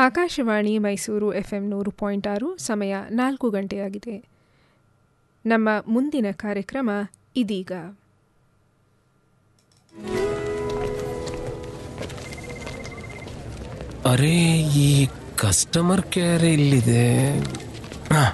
Akashvani Mysuru FM ನೂರು point ಆರು ಸಮಯ ನಾಲ್ಕು ಗಂಟೆಯಾಗಿದೆ ನಮ್ಮ ಮುಂದಿನ ಕಾರ್ಯಕ್ರಮ ಇದೀಗ ಅರೆ ಈ ಕಸ್ಟಮರ್ ಕೇರ್ ಇಲ್ಲಿದೆ ಹಾ.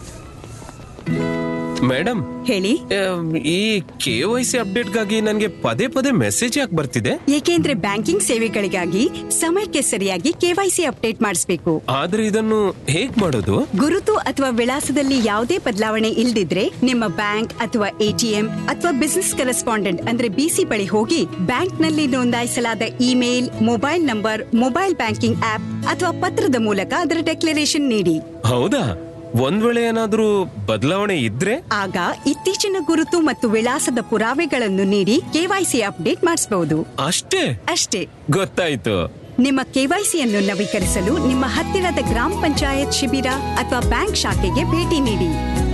ಮೇಡಮ್ ಹೇಳಿ ಆಮ್, ಈ ಕೆ ವೈ ಸಿ ಅಪ್ಡೇಟ್ಗಾಗಿ ನನಗೆ ಪದೇ ಪದೇ ಮೆಸೇಜ್ ಯಾಕೆ ಬರ್ತಿದೆ ಏಕೆಂದ್ರೆ ಬ್ಯಾಂಕಿಂಗ್ ಸೇವೆಗಳಿಗಾಗಿ ಸಮಯಕ್ಕೆ ಸರಿಯಾಗಿ ಕೆವೈಸಿ ಅಪ್ಡೇಟ್ ಮಾಡಿಸಬೇಕು ಆದ್ರೆ ಇದನ್ನು ಹೇಗ್ ಮಾಡೋದು ಗುರುತು ಅಥವಾ ವಿಳಾಸದಲ್ಲಿ ಯಾವುದೇ ಬದಲಾವಣೆ ಇಲ್ದಿದ್ರೆ ನಿಮ್ಮ ಬ್ಯಾಂಕ್ ಅಥವಾ ಎಟಿಎಂ ಅಥವಾ ಬಿಸಿನೆಸ್ ಕರೆಸ್ಪಾಂಡೆಂಟ್ ಅಂದ್ರೆ ಬಿಸಿ ಬಳಿ ಹೋಗಿ ಬ್ಯಾಂಕ್ ನಲ್ಲಿ ನೋಂದಾಯಿಸಲಾದ email mobile number mobile banking app ಅಥವಾ ಪತ್ರದ ಮೂಲಕ ಅದರ ಡೆಕ್ಲರೇಷನ್ ನೀಡಿ ಹೌದಾ ಒಂದ್ ವೇಳೆ ಏನಾದ್ರೂ ಬದಲಾವಣೆ ಇದ್ರೆ ಆಗ ಇತ್ತೀಚಿನ ಗುರುತು ಮತ್ತು ವಿಳಾಸದ ಪುರಾವೆಗಳನ್ನು ನೀಡಿ ಕೆವೈಸಿ ಅಪ್ಡೇಟ್ ಮಾಡಿಸಬಹುದು ಅಷ್ಟೇ ಅಷ್ಟೇ ಗೊತ್ತಾಯ್ತು ನಿಮ್ಮ ಕೆವೈಸಿಯನ್ನು ನವೀಕರಿಸಲು ನಿಮ್ಮ ಹತ್ತಿರದ ಗ್ರಾಮ ಪಂಚಾಯತ್ ಶಿಬಿರ ಅಥವಾ ಬ್ಯಾಂಕ್ ಶಾಖೆಗೆ ಭೇಟಿ ನೀಡಿ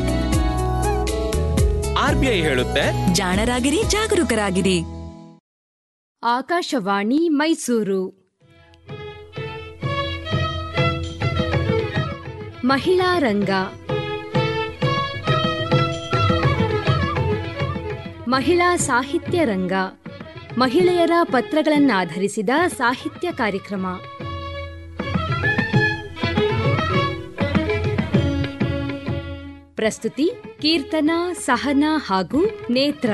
ಆರ್ ಬಿ ಐ ಹೇಳುತ್ತೆ ಜಾಣರಾಗಿರಿ ಜಾಗರೂಕರಾಗಿರಿ ಆಕಾಶವಾಣಿ ಮೈಸೂರು ಮಹಿಳಾ ರಂಗ ಮಹಿಳಾ ಸಾಹಿತ್ಯ ರಂಗ ಮಹಿಳೆಯರ ಪತ್ರಗಳನ್ನಾಧರಿಸಿದ ಸಾಹಿತ್ಯ ಕಾರ್ಯಕ್ರಮ ಪ್ರಸ್ತುತಿ ಕೀರ್ತನ ಸಹನಾ ಹಾಗೂ ನೇತ್ರ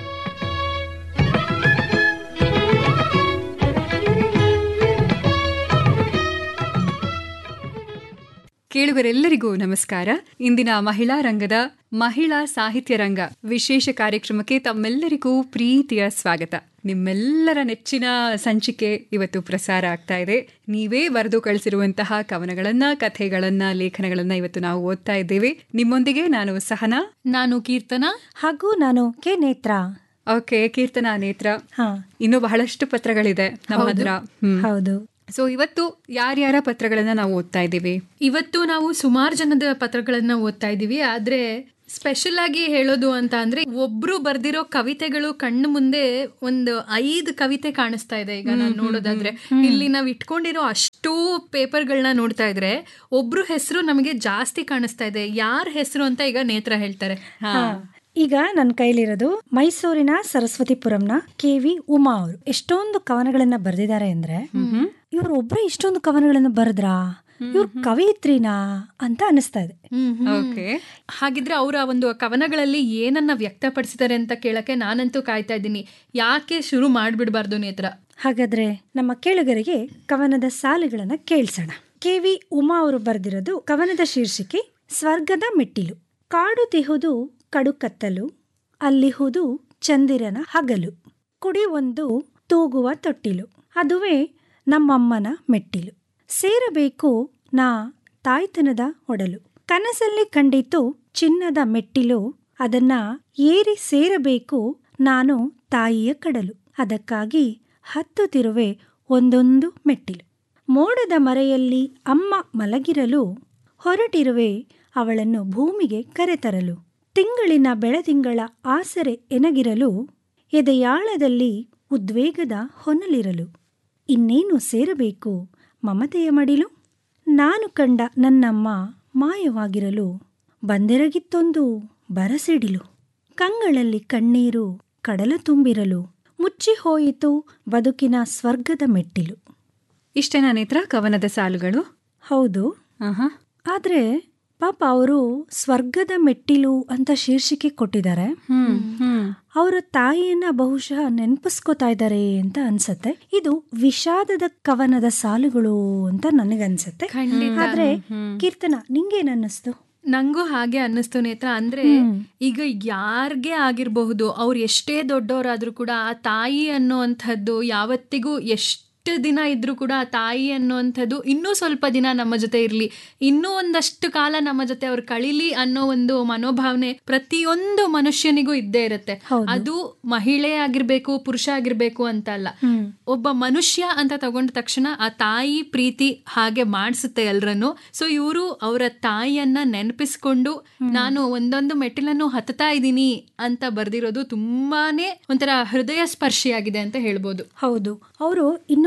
ಕೇಳುಗರೆಲ್ಲರಿಗೂ ನಮಸ್ಕಾರ ಇಂದಿನ ಮಹಿಳಾ ರಂಗದ ಮಹಿಳಾ ಸಾಹಿತ್ಯ ರಂಗ ವಿಶೇಷ ಕಾರ್ಯಕ್ರಮಕ್ಕೆ ತಮ್ಮೆಲ್ಲರಿಗೂ ಪ್ರೀತಿಯ ಸ್ವಾಗತ ನಿಮ್ಮೆಲ್ಲರ ನೆಚ್ಚಿನ ಸಂಚಿಕೆ ಇವತ್ತು ಪ್ರಸಾರ ಆಗ್ತಾ ಇದೆ ನೀವೇ ಬರೆದು ಕಳಿಸಿರುವಂತಹ ಕವನಗಳನ್ನ ಕಥೆಗಳನ್ನ ಲೇಖನಗಳನ್ನ ಇವತ್ತು ನಾವು ಓದ್ತಾ ಇದ್ದೇವೆ ನಿಮ್ಮೊಂದಿಗೆ ನಾನು ಸಹನಾ ನಾನು ಕೀರ್ತನ ಹಾಗೂ ನಾನು ಕೆ ನೇತ್ರ ಓಕೆ ಕೀರ್ತನಾ ನೇತ್ರ ಹಾ ಇನ್ನು ಬಹಳಷ್ಟು ಪತ್ರಗಳಿದೆ ನಮ್ಮ ಹತ್ರ ಹ್ಮ್. ಹೌದು ಸೊ ಇವತ್ತು ಯಾರ್ಯಾರ ಪತ್ರಗಳನ್ನ ನಾವು ಓದ್ತಾ ಇದ್ದೀವಿ ಇವತ್ತು ನಾವು ಸುಮಾರು ಜನದ ಪತ್ರಗಳನ್ನ ಓದ್ತಾ ಇದ್ದೀವಿ ಆದ್ರೆ ಸ್ಪೆಷಲ್ ಆಗಿ ಹೇಳೋದು ಅಂತ ಅಂದ್ರೆ ಒಬ್ರು ಬರ್ದಿರೋ ಕವಿತೆಗಳು ಕಣ್ಣು ಮುಂದೆ ಒಂದು ಐದು ಕವಿತೆ ಕಾಣಿಸ್ತಾ ಇದೆ ಈಗ ನಾನು ನೋಡೋದಾದ್ರೆ ಇಲ್ಲಿ ನಾವ್ ಇಟ್ಕೊಂಡಿರೋ ಅಷ್ಟೂ ಪೇಪರ್ಗಳನ್ನ ನೋಡ್ತಾ ಇದ್ರೆ ಒಬ್ರು ಹೆಸರು ನಮಗೆ ಜಾಸ್ತಿ ಕಾಣಿಸ್ತಾ ಇದೆ ಯಾರ ಹೆಸರು ಅಂತ ಈಗ ನೇತ್ರ ಹೇಳ್ತಾರೆ ಹಾ. ಈಗ ನನ್ನ ಕೈಲಿರೋದು ಮೈಸೂರಿನ ಸರಸ್ವತಿಪುರಂನ ಕೆ ವಿ ಉಮಾ ಅವರು ಎಷ್ಟೊಂದು ಕವನಗಳನ್ನ ಬರೆದಿದ್ದಾರೆ ಅಂದ್ರೆ ಇವ್ರು ಒಬ್ರೇ ಇಷ್ಟೊಂದು ಕವನಗಳನ್ನ ಬರೆದ್ರಾ ಇವ್ರು ಕವಯಿತ್ರಿನಾ ಅಂತ ಅನಿಸ್ತಾ ಇದೆ ಓಕೆ ಹಾಗಿದ್ರೆ ಅವರ ಒಂದು ಕವನಗಳಲ್ಲಿ ಏನನ್ನ ವ್ಯಕ್ತಪಡಿಸಿದ್ದಾರೆ ಅಂತ ಕೇಳಕ್ಕೆ ನಾನಂತೂ ಕಾಯ್ತಾ ಇದ್ದೀನಿ ಯಾಕೆ ಶುರು ಮಾಡ್ಬಿಡ್ಬಾರ್ದು ನೇತ್ರ ಹಾಗಾದ್ರೆ ನಮ್ಮ ಕೇಳುಗರಿಗೆ ಕವನದ ಸಾಲುಗಳನ್ನ ಕೇಳಿಸೋಣ ಕೆ ವಿ ಉಮಾ ಅವರು ಬರೆದಿರೋದು ಕವನದ ಶೀರ್ಷಿಕೆ ಸ್ವರ್ಗದ ಮೆಟ್ಟಿಲು ಕಾಡುತ್ತಿಹುದು ಕಡುಕತ್ತಲು ಅಲ್ಲಿಹುದು ಚಂದಿರನ ಹಗಲು ಕುಡಿ ಒಂದು ತೂಗುವ ತೊಟ್ಟಿಲು ಅದುವೇ ನಮ್ಮಮ್ಮನ ಮೆಟ್ಟಿಲು ಸೇರಬೇಕು ನಾ ತಾಯ್ತನದ ಒಡಲು ಕನಸಲ್ಲಿ ಕಂಡಿತು ಚಿನ್ನದ ಮೆಟ್ಟಿಲು ಅದನ್ನ ಏರಿ ಸೇರಬೇಕು ನಾನು ತಾಯಿಯ ಕಡಲು ಅದಕ್ಕಾಗಿ ಹತ್ತುತ್ತಿರುವೆ ಒಂದೊಂದು ಮೆಟ್ಟಿಲು ಮೋಡದ ಮರೆಯಲ್ಲಿ ಅಮ್ಮ ಮಲಗಿರಲು ಹೊರಟಿರುವೆ ಅವಳನ್ನು ಭೂಮಿಗೆ ಕರೆತರಲು ತಿಂಗಳಿನ ಬೆಳದಿಂಗಳ ಆಸರೆ ಎನಗಿರಲು ಎದೆಯಾಳದಲ್ಲಿ ಉದ್ವೇಗದ ಹೊನಲಿರಲು ಇನ್ನೇನು ಸೇರಬೇಕು ಮಮತೆಯ ಮಡಿಲು ನಾನು ಕಂಡ ನನ್ನಮ್ಮ ಮಾಯವಾಗಿರಲು ಬಂದೆರಗಿತ್ತೊಂದು ಬರಸಿಡಿಲು ಕಂಗಳಲ್ಲಿ ಕಣ್ಣೀರು ಕಡಲ ತುಂಬಿರಲು ಮುಚ್ಚಿ ಹೋಯಿತು ಬದುಕಿನ ಸ್ವರ್ಗದ ಮೆಟ್ಟಿಲು ಇಷ್ಟೇನಾ ನೇತ್ರ ಕವನದ ಸಾಲುಗಳು ಹೌದು ಆಹಾ. ಆದ್ರೆ ಪಾಪ ಅವರು ಸ್ವರ್ಗದ ಮೆಟ್ಟಿಲು ಅಂತ ಶೀರ್ಷಿಕೆ ಕೊಟ್ಟಿದ್ದಾರೆ ಹ್ಮ್ ಹ್ಮ್ ಅವರ ತಾಯಿಯನ್ನ ಬಹುಶಃ ನೆನಪಿಸ್ಕೋತಾ ಇದ್ದಾರೆ ಅಂತ ಅನ್ಸತ್ತೆ ಇದು ವಿಷಾದದ ಕವನದ ಸಾಲುಗಳು ಅಂತ ನನಗನ್ಸತ್ತೆ ಖಂಡಿತ. ಆದ್ರೆ ಕೀರ್ತನ ನಿಂಗೇನ್ ಅನ್ನಿಸ್ತು ನಂಗೂ ಹಾಗೆ ಅನ್ನಿಸ್ತು ನೇತ್ರ ಅಂದ್ರೆ ಈಗ ಯಾರ್ಗೆ ಆಗಿರಬಹುದು ಅವ್ರು ಎಷ್ಟೇ ದೊಡ್ಡವರಾದ್ರೂ ಕೂಡ ಆ ತಾಯಿ ಅನ್ನುವಂಥದ್ದು ಯಾವತ್ತಿಗೂ ಎಷ್ಟು ದಿನ ಇದ್ರೂ ಕೂಡ ಆ ತಾಯಿ ಅನ್ನುವಂಥದ್ದು ಇನ್ನೂ ಸ್ವಲ್ಪ ದಿನ ನಮ್ಮ ಜೊತೆ ಇರಲಿ ಇನ್ನೂ ಒಂದಷ್ಟು ಕಾಲ ನಮ್ಮ ಜೊತೆ ಅವ್ರು ಕಳೀಲಿ ಅನ್ನೋ ಒಂದು ಮನೋಭಾವನೆ ಪ್ರತಿಯೊಂದು ಮನುಷ್ಯನಿಗೂ ಇದ್ದೇ ಇರುತ್ತೆ ಅದು ಮಹಿಳೆ ಆಗಿರ್ಬೇಕು ಪುರುಷ ಆಗಿರ್ಬೇಕು ಅಂತ ಅಲ್ಲ ಒಬ್ಬ ಮನುಷ್ಯ ಅಂತ ತಗೊಂಡ ತಕ್ಷಣ ಆ ತಾಯಿ ಪ್ರೀತಿ ಹಾಗೆ ಮಾಡಿಸುತ್ತೆ ಎಲ್ರನ್ನು ಸೊ ಇವರು ಅವರ ತಾಯಿಯನ್ನ ನೆನಪಿಸ್ಕೊಂಡು ನಾನು ಒಂದೊಂದು ಮೆಟ್ಟಿಲನ್ನು ಹತ್ತಾ ಇದ್ದೀನಿ ಅಂತ ಬರ್ದಿರೋದು ತುಂಬಾನೇ ಒಂಥರ ಹೃದಯ ಸ್ಪರ್ಶಿಯಾಗಿದೆ ಅಂತ ಹೇಳ್ಬೋದು ಹೌದು ಅವರು ಇನ್ನೊಂದು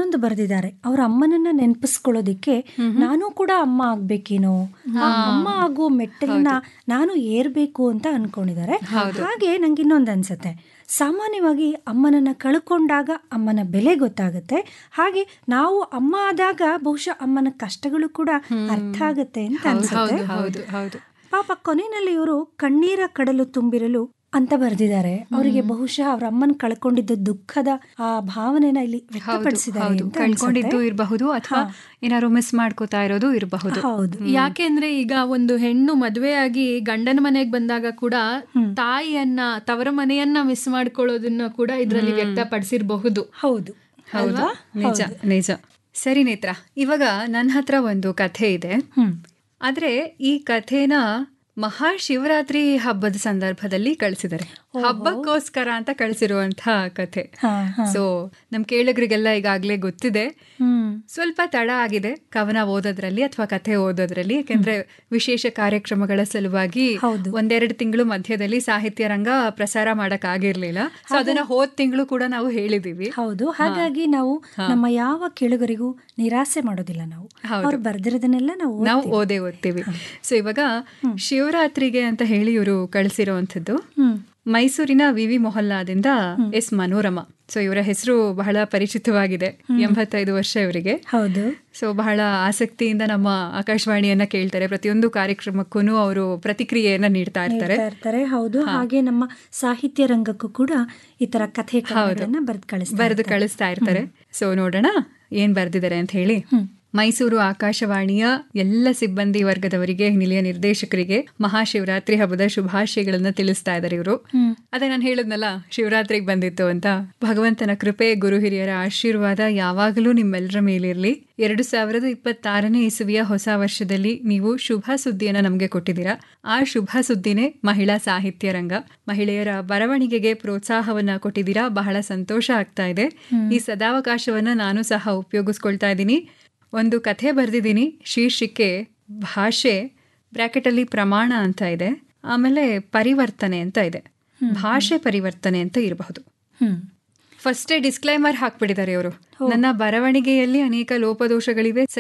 ಇನ್ನೊಂದು ಬರೆದಿದ್ದಾರೆ ಅವ್ರ ಅಮ್ಮನನ್ನ ನೆನಪಿಸ್ಕೊಳ್ಳೋದಿಕ್ಕೆ ನಾನು ಕೂಡ ಅಮ್ಮ ಆಗ್ಬೇಕೇನೋ ಆ ಅಮ್ಮ ಆಗೋ ಮೆಟ್ಟಲನ್ನ ನಾನು ಏರ್ಬೇಕು ಅಂತ ಅನ್ಕೊಂಡಿದ್ದಾರೆ ಹಾಗೆ ನಂಗೆ ಇನ್ನೊಂದು ಅನ್ಸುತ್ತೆ ಸಾಮಾನ್ಯವಾಗಿ ಅಮ್ಮನನ್ನ ಕಳ್ಕೊಂಡಾಗ ಅಮ್ಮನ ಬೆಲೆ ಗೊತ್ತಾಗುತ್ತೆ ಹಾಗೆ ನಾವು ಅಮ್ಮ ಆದಾಗ ಬಹುಶಃ ಅಮ್ಮನ ಕಷ್ಟಗಳು ಕೂಡ ಅರ್ಥ ಆಗುತ್ತೆ ಅಂತ ಅನ್ಸುತ್ತೆ ಹೌದು ಹೌದು ಪಾಪ ಕೊನೆಯಲ್ಲಿ ಇವರು ಕಣ್ಣೀರ ಕಡಲು ತುಂಬಿರಲು ಅಂತ ಬರೆದಿದ್ದಾರೆ ಅವರಿಗೆ ಬಹುಶಃ ಅವ್ರ ಅಮ್ಮನ ಕಳ್ಕೊಂಡಿದ್ದ ದುಃಖದ ಆ ಭಾವನೆನ ಇಲ್ಲಿ ವ್ಯಕ್ತಪಡಿಸಿದ್ದಾರೆ ಹೌದು ಅಂತ ಕಳ್ಕೊಂಡಿದ್ದು ಅನ್ಸುತ್ತೆ. ಇರಬಹುದು ಅಥವಾ ಏನಾದ್ರು ಮಿಸ್ ಮಾಡ್ಕೋತಾ ಇರೋದು ಇರಬಹುದು ಹೌದು ಯಾಕೆಂದ್ರೆ ಈಗ ಒಂದು ಹೆಣ್ಣು ಮದುವೆಯಾಗಿ ಗಂಡನ ಮನೆಗೆ ಬಂದಾಗ ಕೂಡ ತಾಯಿಯನ್ನ ತವರ ಮನೆಯನ್ನ ಮಿಸ್ ಮಾಡ್ಕೊಳ್ಳೋದನ್ನ ಕೂಡ ಇದರಲ್ಲಿ ವ್ಯಕ್ತಪಡಿಸಿರಬಹುದು ಹೌದು ಹೌದಾ ನಿಜ ನಿಜ ಸರಿ ನೇತ್ರ ಇವಾಗ ನನ್ನ ಹತ್ರ ಒಂದು ಕಥೆ ಇದೆ ಆದ್ರೆ ಈ ಕಥೆನ ಮಹಾಶಿವರಾತ್ರಿ ಹಬ್ಬದ ಸಂದರ್ಭದಲ್ಲಿ ಕಳಿಸಿದ್ದಾರೆ ಹಬ್ಬಕ್ಕೋಸ್ಕರ ಅಂತ ಕಳಿಸಿರುವಂತಹ ಕಥೆ ಹಾ, ಹಾ. ಸೊ ನಮ್ ಕೇಳಗರಿಗೆಲ್ಲ ಈಗಾಗ್ಲೇ ಗೊತ್ತಿದೆ ಹ್ಮ್ ಸ್ವಲ್ಪ ತಡ ಆಗಿದೆ ಕವನ ಓದೋದ್ರಲ್ಲಿ ಅಥವಾ ಕಥೆ ಓದೋದ್ರಲ್ಲಿ ಯಾಕೆಂದ್ರೆ ವಿಶೇಷ ಕಾರ್ಯಕ್ರಮಗಳ ಸಲುವಾಗಿ ಹೌದು. ಒಂದೆರಡು ತಿಂಗಳು ಮಧ್ಯದಲ್ಲಿ ಸಾಹಿತ್ಯ ರಂಗ ಪ್ರಸಾರ ಮಾಡಕ್ ಆಗಿರ್ಲಿಲ್ಲ ಸೊ ಅದನ್ನ ಹೋದ್ ತಿಂಗಳು ಕೂಡ ನಾವು ಹೇಳಿದೀವಿ ಹೌದು ಹಾಗಾಗಿ ನಾವು ನಮ್ಮ ಯಾವ ಕೇಳುಗರಿಗೂ ನಿರಾಸೆ ಮಾಡೋದಿಲ್ಲ ನಾವು ಅವ್ರು ಬರ್ದಿರೋದನ್ನೆಲ್ಲ ನಾವು ನಾವು ಓದ್ತೀವಿ. ಓದೇ ಓದ್ತೀವಿ ಸೊ ಇವಾಗ ಶಿವರಾತ್ರಿಗೆ ಅಂತ ಹೇಳಿ ಇವರು ಕಳಿಸಿರುವಂಥದ್ದು ಹ್ಮ್ ಮೈಸೂರಿನ ವಿವಿ ಮೊಹಲ್ಲಾದಿಂದ ಎಸ್ ಮನೋರಮ ಸೊ ಇವರ ಹೆಸರು ಬಹಳ ಪರಿಚಿತವಾಗಿದೆ ಎಂಬತ್ತೈದು ವರ್ಷ ಇವರಿಗೆ ಹೌದು ಸೊ ಬಹಳ ಆಸಕ್ತಿಯಿಂದ ನಮ್ಮ ಆಕಾಶವಾಣಿಯನ್ನ ಕೇಳ್ತಾರೆ ಪ್ರತಿಯೊಂದು ಕಾರ್ಯಕ್ರಮಕ್ಕೂ ಅವರು ಪ್ರತಿಕ್ರಿಯೆಯನ್ನ ನೀಡ್ತಾ ಇರ್ತಾರೆ ಹೇಳ್ತಾ ಇರ್ತಾರೆ ಹೌದು ಹಾಗೆ ನಮ್ಮ ಸಾಹಿತ್ಯ ರಂಗಕ್ಕೂ ಕೂಡ ಈ ತರ ಕಥೆ ಕವನಗಳನ್ನ ಬರೆದು ಕಳಿಸ್ತಾರೆ ಬರೆದು ಕಳಿಸ್ತಾ ಇರ್ತಾರೆ ಸೊ ನೋಡೋಣ ಏನ್ ಬರ್ದಿದ್ದಾರೆ ಅಂತ ಹೇಳಿ ಮೈಸೂರು ಆಕಾಶವಾಣಿಯ ಎಲ್ಲ ಸಿಬ್ಬಂದಿ ವರ್ಗದವರಿಗೆ ನಿಲಯ ನಿರ್ದೇಶಕರಿಗೆ ಮಹಾಶಿವರಾತ್ರಿ ಹಬ್ಬದ ಶುಭಾಶಯಗಳನ್ನ ತಿಳಿಸ್ತಾ ಇದ್ದಾರೆ ಇವರು ಅದೇ ನಾನು ಹೇಳಿದ್ನಲ್ಲ ಶಿವರಾತ್ರಿಗೆ ಬಂದಿತ್ತು ಅಂತ ಭಗವಂತನ ಕೃಪೆ ಗುರು ಹಿರಿಯರ ಆಶೀರ್ವಾದ ಯಾವಾಗಲೂ ನಿಮ್ಮೆಲ್ಲರ ಮೇಲಿರ್ಲಿ ಎರಡು ಸಾವಿರದ ಇಪ್ಪತ್ತಾರನೇ ಇಸುವಿಯ ಹೊಸ ವರ್ಷದಲ್ಲಿ ನೀವು ಶುಭ ಸುದ್ದಿಯನ್ನ ನಮಗೆ ಕೊಟ್ಟಿದ್ದೀರಾ ಆ ಶುಭ ಸುದ್ದಿನೇ ಮಹಿಳಾ ಸಾಹಿತ್ಯ ರಂಗ ಮಹಿಳೆಯರ ಬರವಣಿಗೆಗೆ ಪ್ರೋತ್ಸಾಹವನ್ನ ಕೊಟ್ಟಿದ್ದೀರಾ ಬಹಳ ಸಂತೋಷ ಆಗ್ತಾ ಇದೆ ಈ ಸದಾವಕಾಶವನ್ನ ನಾನು ಸಹ ಉಪಯೋಗಿಸ್ಕೊಳ್ತಾ ಇದ್ದೀನಿ ಒಂದು ಕಥೆ ಬರೆದಿದ್ದೀನಿ ಶೀರ್ಷಿಕೆ ಭಾಷೆ ಬ್ರ್ಯಾಕೆಟಲ್ಲಿ ಪ್ರಮಾಣ ಅಂತ ಇದೆ ಆಮೇಲೆ ಪರಿವರ್ತನೆ ಅಂತ ಇದೆ ಭಾಷೆ ಪರಿವರ್ತನೆ ಅಂತ ಇರಬಹುದು ಹ್ಮ್ ಫಸ್ಟೇ ಡಿಸ್ಕ್ಲೈಮರ್ ಹಾಕ್ಬಿಟ್ಟಿದ್ದಾರೆ ಅವರು ನನ್ನ ಬರವಣಿಗೆಯಲ್ಲಿ ಅನೇಕ ಲೋಪದೋಷಗಳಿವೆ